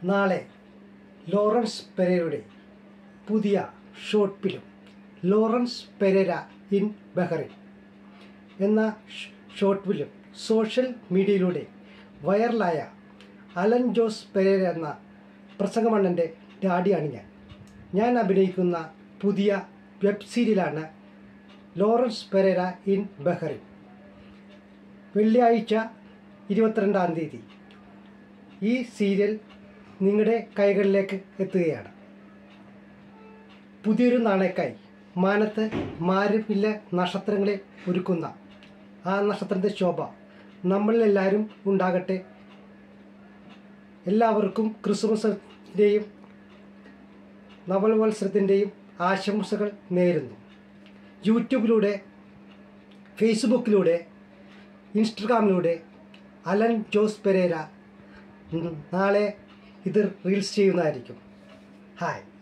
നാളെ ലോറൻസ് പെരയുടെ പുതിയ short film Lawrence Pereira in Bahrain എന്ന ഷ് ഷോർട്ട് ഫിലിം സോഷ്യൽ മീഡിയയിലൂടെ വൈറലായ അലൻ ജോസ് പെരേര എന്ന പ്രസംഗമണ്ണൻ്റെ ഡാഡിയാണ് ഞാൻ ഞാൻ അഭിനയിക്കുന്ന പുതിയ വെബ് സീരിയലാണ് ലോറൻസ് പെരേര ഇൻ ബഹറിൻ വെള്ളിയാഴ്ച ഇരുപത്തിരണ്ടാം തീയതി ഈ സീരിയൽ നിങ്ങളുടെ കൈകളിലേക്ക് എത്തുകയാണ് പുതിയൊരു നാണയക്കായി മാനത്ത് മാരുമില്ല നക്ഷത്രങ്ങളെ ഒരുക്കുന്ന ആ നക്ഷത്രത്തിൻ്റെ ശോഭ നമ്മളിലെല്ലാവരും ഉണ്ടാകട്ടെ എല്ലാവർക്കും ക്രിസ്മസിൻ്റെയും നവവത്സരത്തിൻ്റെയും ആശംസകൾ നേരുന്നു യൂട്യൂബിലൂടെ ഫേസ്ബുക്കിലൂടെ ഇൻസ്റ്റഗ്രാമിലൂടെ അലൻ ജോസ് പെരേര നാളെ ഇത് റീൽസ് ചെയ്യുന്നതായിരിക്കും ഹായ്